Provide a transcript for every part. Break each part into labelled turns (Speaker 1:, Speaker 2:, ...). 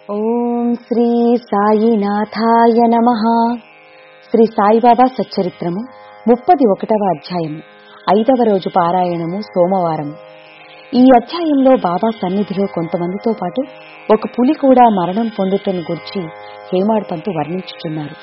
Speaker 1: ఓం శ్రీ సాయినాథాయ నమ శ్రీ సాయిబాబా సచ్చరిత్రము ముప్పది ఒకటవ అధ్యాయము ఐదవ రోజు పారాయణము సోమవారం ఈ అధ్యాయంలో బాబా సన్నిధిలో కొంతమందితో పాటు ఒక పులి కూడా మరణం పొందుటను గురించి హేమాడ్ పంతు వర్ణించుచున్నారు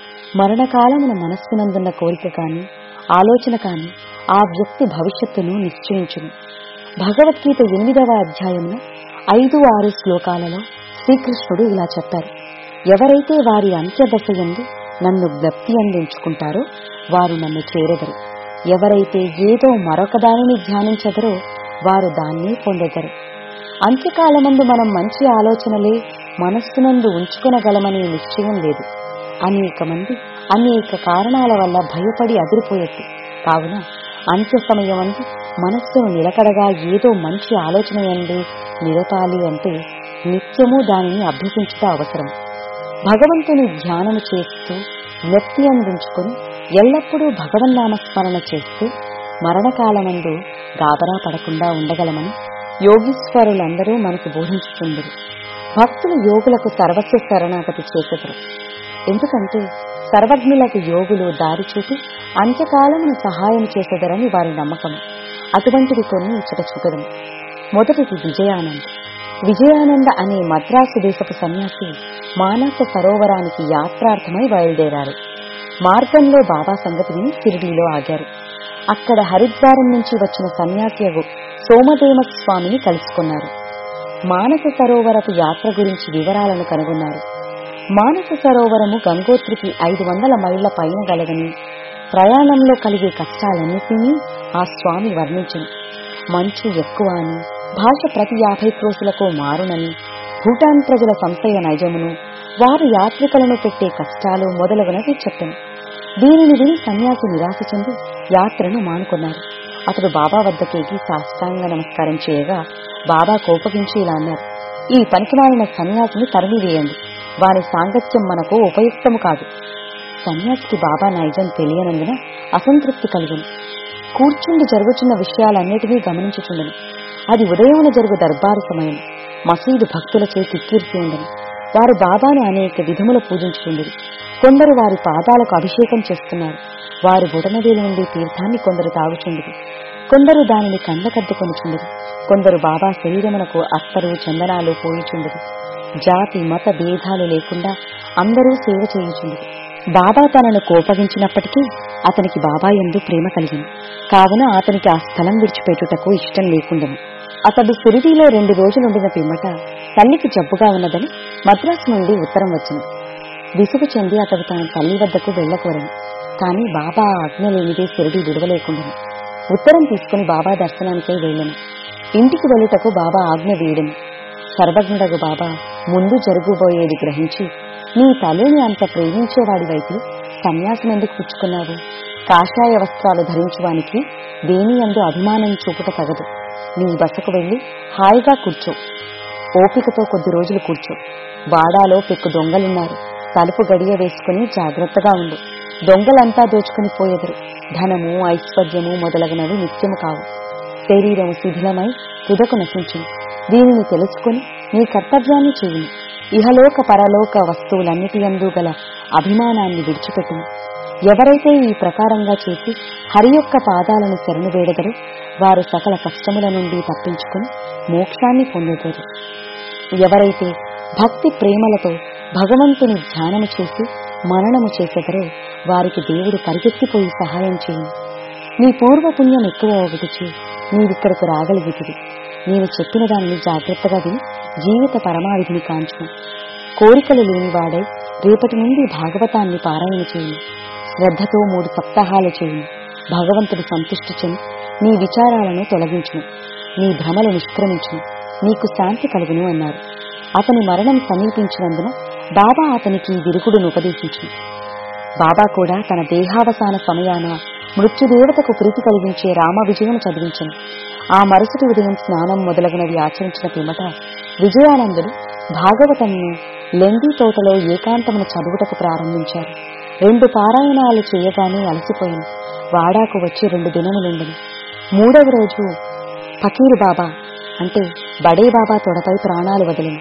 Speaker 1: మరణకాలమున మనస్సునందున్న కోరిక కాని ఆలోచన కాని ఆ వ్యక్తి భవిష్యత్తును నిశ్చయించును భగవద్గీత ఎనిమిదవ అధ్యాయంలో ఐదు ఆరు శ్లోకాలలో శ్రీకృష్ణుడు ఇలా చెప్పారు ఎవరైతే వారి అంత్యదశ ఎందు నన్ను జ్ఞప్తి అందించుకుంటారో వారు నన్ను చేరెదరు ఎవరైతే ఏదో మరొక దానిని ధ్యానించదరో వారు దాన్నే పొందెదరు అంత్యకాలమందు మనం మంచి ఆలోచనలే మనస్సునందు ఉంచుకొనగలమనే నిశ్చయం లేదు అనేక మంది అనేక కారణాల వల్ల భయపడి అదిరిపోయట్టు కావున అంత్య సమయమందు మనస్సును నిలకడగా ఏదో మంచి ఆలోచన ఎందు నిలపాలి అంటే నిత్యము దానిని అభ్యసించుట అవసరం భగవంతుని ధ్యానము చేస్తూ వ్యక్తి అందించుకొని ఎల్లప్పుడూ భగవన్నామస్మరణ చేస్తూ మరణకాలమందు గాబరా పడకుండా ఉండగలమని యోగీశ్వరులందరూ మనకు బోధించుతుందరు భక్తులు యోగులకు సర్వస్వ శరణాగతి చేసెదరు ఎందుకంటే సర్వజ్ఞులకు యోగులు దారి చూపి అంత్యకాలమును సహాయం చేసెదరని వారి నమ్మకం అటువంటివి కొన్ని ఇచ్చట చూపెదము మొదటిది విజయానంద్ విజయానంద అనే మద్రాసు దేశపు సన్యాసి మానస సరోవరానికి యాత్రార్థమై బయలుదేరారు మార్గంలో బాబా సంగతి విని షిరిడీలో ఆగారు అక్కడ హరిద్వారం నుంచి వచ్చిన సన్యాసియగు సోమదేవ స్వామిని కలుసుకున్నారు మానస సరోవరపు యాత్ర గురించి వివరాలను కనుగొన్నారు మానస సరోవరము గంగోత్రికి ఐదు వందల మైళ్ల పైన గలదని ప్రయాణంలో కలిగే కష్టాలన్నిటినీ ఆ స్వామి వర్ణించను మంచు ఎక్కువ అని భాష ప్రతి యాభై క్రోసులకు మారునని భూటాన్ ప్రజల సంశయ నైజమును వారు యాత్రికులను పెట్టే కష్టాలు మొదలగునవి చెప్పను దీనిని విని సన్యాసి నిరాశ చెంది యాత్రను మానుకున్నారు అతడు బాబా వద్దకేగి సాష్టాంగ నమస్కారం చేయగా బాబా కోపగించి ఇలా అన్నారు ఈ పనికిమాలిన సన్యాసిని తరిమివేయండి వారి సాంగత్యం మనకు ఉపయుక్తము కాదు సన్యాసికి బాబా నైజం తెలియనందున అసంతృప్తి కలిగింది కూర్చుండి జరుగుతున్న విషయాలన్నిటినీ గమనించుచుండను అది ఉదయమున జరుగు దర్బారు సమయం మసీదు భక్తులచే కిక్కిరిసి ఉండను వారు బాబాను అనేక విధముల పూజించుచుండరు కొందరు వారి పాదాలకు అభిషేకం చేస్తున్నారు వారు బుడనవేలు నుండి తీర్థాన్ని కొందరు తాగుచుండరు కొందరు దానిని కందకద్దుకొనుచుండరు కొందరు బాబా శరీరమునకు అత్తరు చందనాలు పోయిచుండరు జాతి మత భేదాలు లేకుండా అందరూ సేవ చేయుచుండరు బాబా తనను కోపగించినప్పటికీ అతనికి బాబా ఎందు ప్రేమ కలిగింది కావున అతనికి ఆ స్థలం విడిచిపెట్టుటకు ఇష్టం లేకుండెను అతడు సిరిడిలో రెండు రోజులుండిన పిమ్మట తల్లికి జబ్బుగా ఉన్నదని మద్రాసు నుండి ఉత్తరం వచ్చింది విసుగు చెంది అతడు తన తల్లి వద్దకు వెళ్లకోరను కాని బాబా ఆజ్ఞ లేనిదే సిరిడి విడవలేకుండెను ఉత్తరం తీసుకుని బాబా దర్శనానికై వెళ్ళను ఇంటికి వెళ్ళుటకు బాబా ఆజ్ఞ వేయడము సర్వజ్ఞుడగు బాబా ముందు జరుగుబోయేది గ్రహించి నీ తల్లిని అంత ప్రేమించేవాడివైతే సన్యాసం ఎందుకు పుచ్చుకున్నావు కాషాయ వస్త్రాలు ధరించువానికి దేని అందు అభిమానం చూపుట తగదు నీ బసకు వెళ్లి హాయిగా కూర్చో ఓపికతో కొద్ది రోజులు కూర్చో వాడాలో పెక్కు దొంగలున్నారు తలుపు గడియ వేసుకుని జాగ్రత్తగా ఉండు దొంగలంతా దోచుకుని పోయెదరు ధనము ఐశ్వర్యము మొదలగునవి నిత్యము కావు శరీరము శిథిలమై తుదకు నశించును దీనిని తెలుసుకుని నీ కర్తవ్యాన్ని చేయును ఇహలోక పరలోక వస్తువులన్నిటి యందు గల అభిమానాన్ని విడిచిపెట్టును ఎవరైతే ఈ ప్రకారంగా చేసి హరి యొక్క పాదాలను శరణు వేడగరు వారు సకల కష్టముల నుండి తప్పించుకుని మోక్షాన్ని పొందుతారు ఎవరైతే భక్తి ప్రేమలతో భగవంతుని ధ్యానము చేసి మరణము చేసెదరో వారికి దేవుడు పరిగెత్తిపోయి సహాయం చేయను నీ పూర్వపుణ్యం ఎక్కువ ఒకటిచి నీవిక్కడకు రాగలిగితివి నేను చెప్పిన దానిని జాగ్రత్తగా విని జీవిత పరమావిధిని కాంచు కోరికలు లేనివాడై రేపటి నుండి భాగవతాన్ని పారాయణ చేయి శ్రద్ధతో మూడు సప్తాహాలు చేయి భగవంతుడు సంతుష్టి చెంది నీ విచారాలను తొలగించును నీ భ్రమలు నిష్క్రమించును నీకు శాంతి కలుగును అన్నారు అతని మరణం సమీపించినందున బాబా అతనికి విరుగుడును ఉపదేశించు బాబా కూడా తన దేహావసాన సమయాన మృత్యుదేవతకు ప్రీతి కలిగించే రామ విజయం చదివించను ఆ మరుసటి ఉదయం స్నానం మొదలగునవి ఆచరించిన పిమ్మట విజయానందుడు భాగవతంను లెండి తోటలో ఏకాంతమును చదువుటకు ప్రారంభించారు రెండు పారాయణాలు చేయగానే అలసిపోయింది వాడాకు వచ్చి రెండు దినములుండను మూడవ రోజు ఫకీరు బాబా అంటే బడే బాబా తొడపై ప్రాణాలు వదిలిను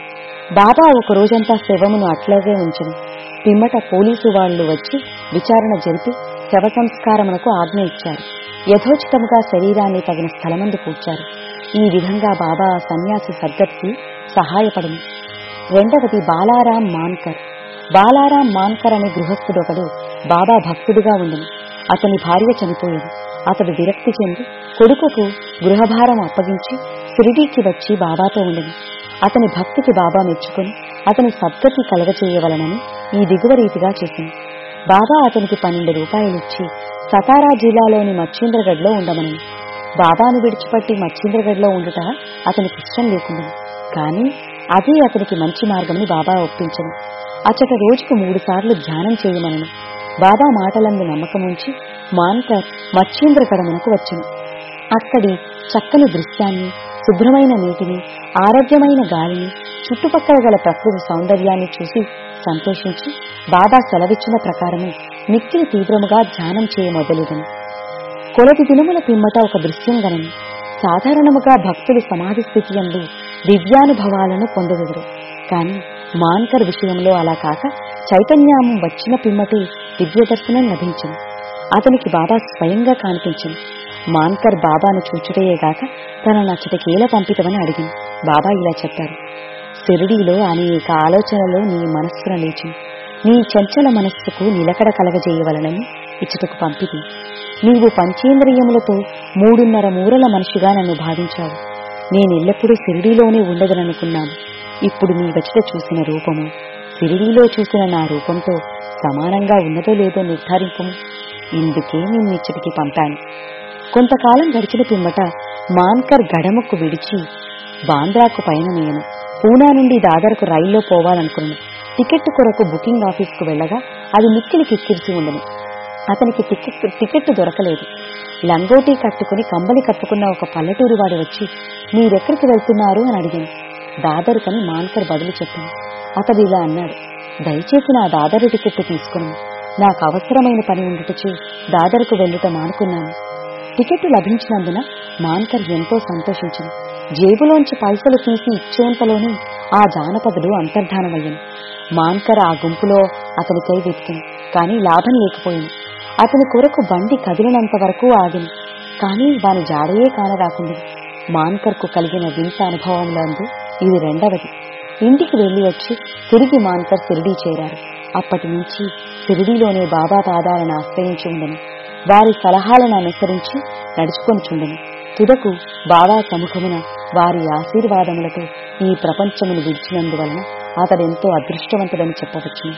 Speaker 1: బాబా ఒక రోజంతా శవమును అట్లాగే ఉంచను పిమ్మట పోలీసు వాళ్లు వచ్చి విచారణ జరిపి శవ సంస్కారమునకు ఆజ్ఞ ఇచ్చారు యథోచితముగా శరీరాన్ని తగిన స్థలమందు కూర్చారు ఈ విధంగా బాబా ఆ సన్యాసి సద్గతికి సహాయపడింది రెండవది బాలారాం మాన్కర్ బాలారాం మాన్కర్ అనే గృహస్థుడొకడు బాబా భక్తుడిగా ఉండను అతని భార్య చనిపోయింది అతడు విరక్తి చెంది కొడుకుకు గృహభారం అప్పగించి షిరిడీకి వచ్చి బాబాతో ఉండను అతని భక్తికి బాబా మెచ్చుకొని అతని సద్గతి కలగచేయవలనని ఈ దిగువ రీతిగా చేసింది బాబా అతనికి పన్నెండు రూపాయలిచ్చి సతారా జిల్లాలోని మచ్చింద్రగఢ్లో ఉండమని బాబాను విడిచిపెట్టి మచ్చింద్రగఢ్లో ఉండుట అతనికి ఇష్టం లేకుండా కానీ అదే అతనికి మంచి మార్గమని బాబా ఒప్పించను అచ్చట రోజుకు మూడు సార్లు ధ్యానం చేయమనను బాబా మాటలందు నమ్మకముంచి మాన్కర్ మచ్చింద్రగఢమునకు వచ్చును అక్కడి చక్కని దృశ్యాన్ని శుభ్రమైన నీటిని ఆరోగ్యమైన గాలిని చుట్టుపక్కల గల ప్రకృతి సౌందర్యాన్ని చూసి సంతోషించి బాబా సెలవిచ్చిన ప్రకారమే మిక్కిలి తీవ్రముగా ధ్యానం చేయ మొదలుదను కొలది దినముల పిమ్మట ఒక దృశ్యం గనను సాధారణముగా భక్తులు సమాధి స్థితి అందు దివ్యానుభవాలను పొందగలరు కాని మాన్కర్ విషయంలో అలా కాక చైతన్యామం వచ్చిన పిమ్మటే దివ్య దర్శనం లభించింది అతనికి బాబా స్వయంగా కనిపించింది మాన్కర్ బాబాను చూచుటయేగాక తన నచ్చటకేల పంపితమని అడిగింది బాబా ఇలా చెప్పారు షిరిడీలో అనేక ఆలోచనలు నీ మనస్సున లేచి నీ చంచల మనస్సుకు నిలకడ కలగజేయవలనని ఇచ్చటకు పంపిది నీవు పంచేంద్రియములతో మూడున్నర మూరల మనిషిగా నన్ను భావించావు నేనెల్లప్పుడూ షిరిడీలోనే ఉండదననుకున్నాను ఇప్పుడు నీ వచ్చట చూసిన రూపము షిరిడీలో చూసిన నా రూపంతో సమానంగా ఉన్నదో లేదో నిర్ధారింపు ఇందుకే నేను ఇచ్చటికి పంపాను కొంతకాలం గడిచిన పిమ్మట మాన్కర్ గడముకు విడిచి బాంద్రాకు పైన నేను పూనా నుండి దాదరకు రైల్లో పోవాలనుకున్నాను టికెట్ కొరకు బుకింగ్ ఆఫీస్కు వెళ్ళగా అది మిక్కిలి కిక్కిరిసి ఉండను అతనికి టికెట్ టికెట్ దొరకలేదు లంగోటీ కట్టుకుని కంబలి కప్పుకున్న ఒక పల్లెటూరు వాడు వచ్చి మీరెక్కడికి వెళ్తున్నారు అని అడిగాను దాదరుకని మాన్కర్ బదులు చెప్పాను అతడు ఇలా అన్నాడు దయచేసి నా దాదరు టికెట్ తీసుకుని నాకు అవసరమైన పని ఉండుటచే దాదరుకు వెళ్ళుట మానుకున్నాను టికెట్ లభించినందున మాన్కర్ ఎంతో సంతోషించింది జేబులోంచి పైసలు తీసి ఇచ్చేంతలోనే ఆ జానపదుడు అంతర్ధానమయ్యాను మాన్కర్ ఆ గుంపులో అతనికై వెతికింది కానీ లాభం లేకపోయింది అతని కొరకు బండి కదిలినంత వరకు ఆగింది కానీ వాని జాడయే కానరాకుంది మాన్కర్కు కలిగిన వింత అనుభవంలందు ఇది రెండవది ఇంటికి వెళ్లి వచ్చి తిరిగి మాన్కర్ సిరిడీ చేరారు అప్పటి నుంచి సిరిడీలోనే బాబా పాదాలను ఆశ్రయించి ఉండను వారి సలహాలను అనుసరించి నడుచుకొని చుండను తుదకు బాబా సముఖమున వారి ఆశీర్వాదములతో ఈ ప్రపంచమును విడిచినందువలన అతడెంతో అదృష్టవంతుడని చెప్పవచ్చును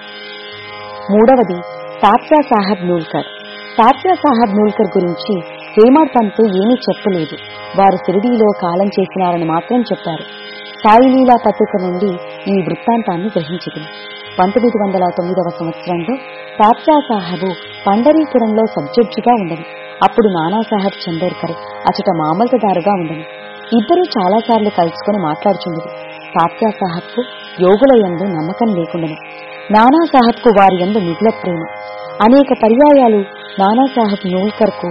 Speaker 1: మూడవది తాత్యా సాహెబ్ నూల్కర్ తాత్యా సాహెబ్ నూల్కర్ గురించి హేమాడ్ పంత్ ఏమీ చెప్పలేదు వారు షిరిడీలో కాలం చేసినారని మాత్రం చెప్పారు సాయిలీలా పత్రిక నుండి ఈ వృత్తాంతాన్ని గ్రహించింది పంతొమ్మిది వందల తొమ్మిదవ సంవత్సరంలో తాత్యా సాహెబు పండరీపురంలో సబ్జడ్జిగా ఉండను అప్పుడు నానాసాహెబ్ చందోర్కర్ అచట మామల్తదారుగా ఉండను ఇద్దరూ చాలాసార్లు కలుసుకుని మాట్లాడుచుండదు తాత్యా సాహెబ్కు యోగుల యందు నమ్మకం లేకుండను నానాసాహెబ్కు వారి యందు మిగుల ప్రేమ అనేక పర్యాయాలు నానాసాహెబ్ నూల్కర్కు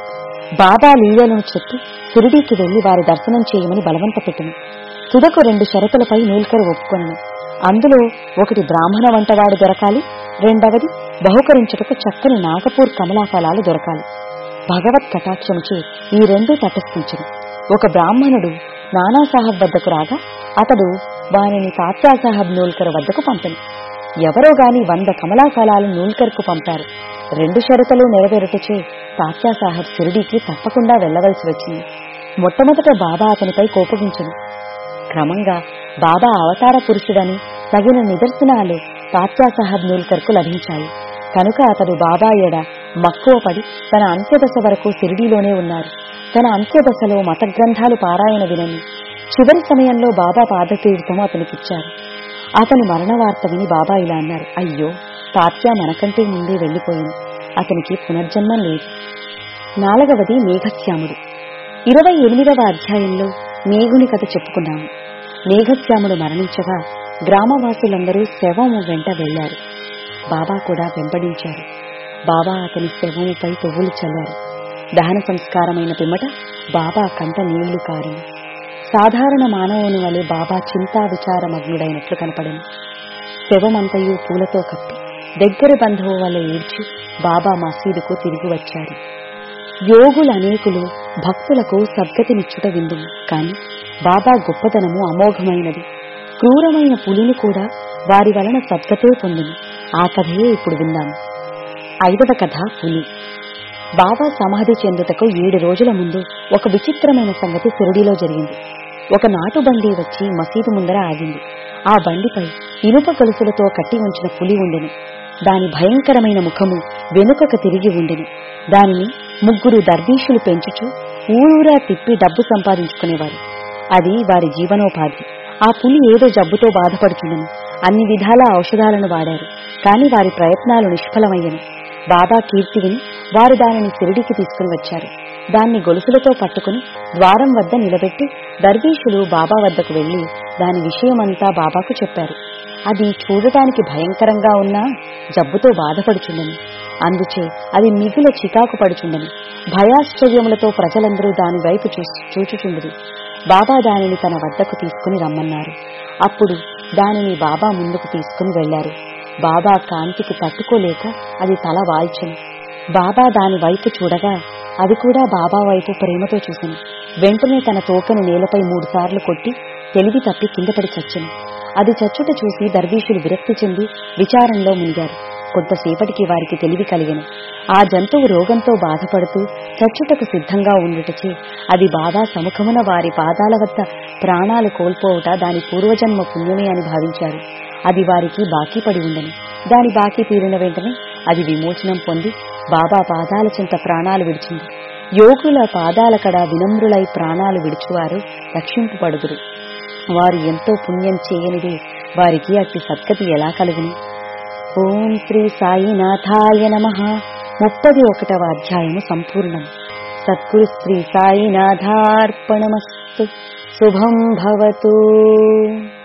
Speaker 1: బాబా లీలను చెప్పి షిరిడీకి వెళ్లి వారి దర్శనం చేయమని బలవంత పెట్టను తుదకు రెండు షరతులపై నూల్కర్ ఒప్పుకొనను అందులో ఒకటి బ్రాహ్మణ వంటవాడు దొరకాలి రెండవది బహుకరించుటకు చక్కని నాగపూర్ కమలాఫలాలు దొరకాలి భగవత్ కటాక్షముచే ఈ రెండూ తటస్థించను ఒక బ్రాహ్మణుడు నానాసాహెబ్ వద్దకు రాగా అతడు వానిని తాత్యాసాహెబ్ నూల్కర్ వద్దకు పంపను ఎవరో గాని వంద కమలాఫలాలు నూల్కర్కు పంపారు రెండు షరతులు నెరవేరుటచే తాత్యాసాహెబ్ షిరిడీకి తప్పకుండా వెళ్లవలసి వచ్చింది మొట్టమొదట బాబా అతనిపై కోపగించను క్రమంగా బాబా అవతార పురుషుడని తగిన నిదర్శనాలు తాత్యాసాహెబ్ నూల్కర్కు లభించాయి కనుక అతడు బాబా ఎడ మక్కువపడి తన అంత్యదశ వరకు షిరిడీలోనే ఉన్నారు తన అంత్యదశలో మత గ్రంథాలు పారాయణ వినని చివరి సమయంలో బాబా పాదతీర్థం అతనికిచ్చారు అతని మరణ వార్త విని బాబా ఇలా అన్నారు అయ్యో తాత్యా మనకంటే ముందే వెళ్లిపోయింది అతనికి పునర్జన్మం లేదు నాలుగవది మేఘశ్యాముడు ఇరవై ఎనిమిదవ అధ్యాయంలో మేఘుని కథ చెప్పుకున్నాము మేఘశ్యాముడు మరణించగా గ్రామవాసులందరూ శవము వెంట వెళ్లారు బాబా కూడా వెంబడించారు బాబా అతని శవముపై పువ్వులు చల్లారు దహన సంస్కారమైన పిమ్మట బాబా కంట నీళ్లు కారు సాధారణ మానవుని వలె బాబా చింతా విచారమగ్నుడైనట్లు కనపడను శవమంతయు పూలతో కప్పి దగ్గర బంధువు వల్ల ఏడ్చి బాబా మసీదుకు తిరిగి వచ్చారు యోగులు అనేకులు భక్తులకు సద్గతినిచ్చుట విందు కాని బాబా గొప్పతనము అమోఘమైనది క్రూరమైన పులిని కూడా వారి వలన సద్గతే పొందింది ఆ కథయే ఇప్పుడు విందాము ఐదవ కథ పులి బాబా సమాధి చెందుటకు ఏడు రోజుల ముందు ఒక విచిత్రమైన సంగతి సిరిడిలో జరిగింది ఒక నాటు బండి వచ్చి మసీదు ముందర ఆగింది ఆ బండిపై ఇనుప గొలుసులతో కట్టి ఉంచిన పులి ఉండెను దాని భయంకరమైన ముఖము వెనుకకు తిరిగి ఉండెను దానిని ముగ్గురు దర్దీషులు పెంచుచు ఊరూరా తిప్పి డబ్బు సంపాదించుకునేవారు అది వారి జీవనోపాధి ఆ పులి ఏదో జబ్బుతో బాధపడుచుండెను అన్ని విధాల ఔషధాలను వాడారు కాని వారి ప్రయత్నాలు నిష్ఫలమయ్యను బాబా కీర్తి విని వారు దానిని సిరిడికి తీసుకుని వచ్చారు దాన్ని గొలుసులతో పట్టుకుని ద్వారం వద్ద నిలబెట్టి దర్వీషులు బాబా వద్దకు వెళ్లి దాని విషయమంతా బాబాకు చెప్పారు అది చూడటానికి భయంకరంగా ఉన్నా జబ్బుతో బాధపడుచుండెను అందుచే అది మిగుల చికాకు పడుచుండెను భయాశ్చర్యములతో ప్రజలందరూ దాని వైపు చూసి చూచుచుండరు బాబా దానిని తన వద్దకు తీసుకుని రమ్మన్నారు అప్పుడు దానిని బాబా ముందుకు తీసుకుని వెళ్లారు బాబా కాంతికి తట్టుకోలేక అది తల వాల్చెను బాబా దాని వైపు చూడగా అది కూడా బాబా వైపు ప్రేమతో చూసింది వెంటనే తన తోకను నేలపై మూడుసార్లు కొట్టి తెలివి తప్పి కిందపడి చచ్చెను అది చచ్చుట చూసి దర్వీషులు విరక్తి చెంది విచారంలో మునిగారు కొంతసేపటికి వారికి తెలివి కలిగెను ఆ జంతువు రోగంతో బాధపడుతూ చచ్చుటకు సిద్ధంగా ఉండుటచే అది బాబా సముఖమున వారి పాదాల వద్ద ప్రాణాలు కోల్పోవుట దాని పూర్వజన్మ పుణ్యమే అని భావించారు అది వారికి బాకీ పడి ఉండను దాని బాకీ తీరిన వెంటనే అది విమోచనం పొంది బాబా పాదాల చెంత ప్రాణాలు విడిచింది యోగుల పాదాల కడ వినమ్రులై ప్రాణాలు విడిచువారు రక్షింపబడుదురు వారు ఎంతో పుణ్యం చేయనిది వారికి అట్టి సద్గతి ఎలా కలుగును ఓం శ్రీ సాయినాథాయ నమ ముప్పది ఒకటవ అధ్యాయము సంపూర్ణం సద్గురు శ్రీ సాయినాథార్పణమస్తు శుభం భవతు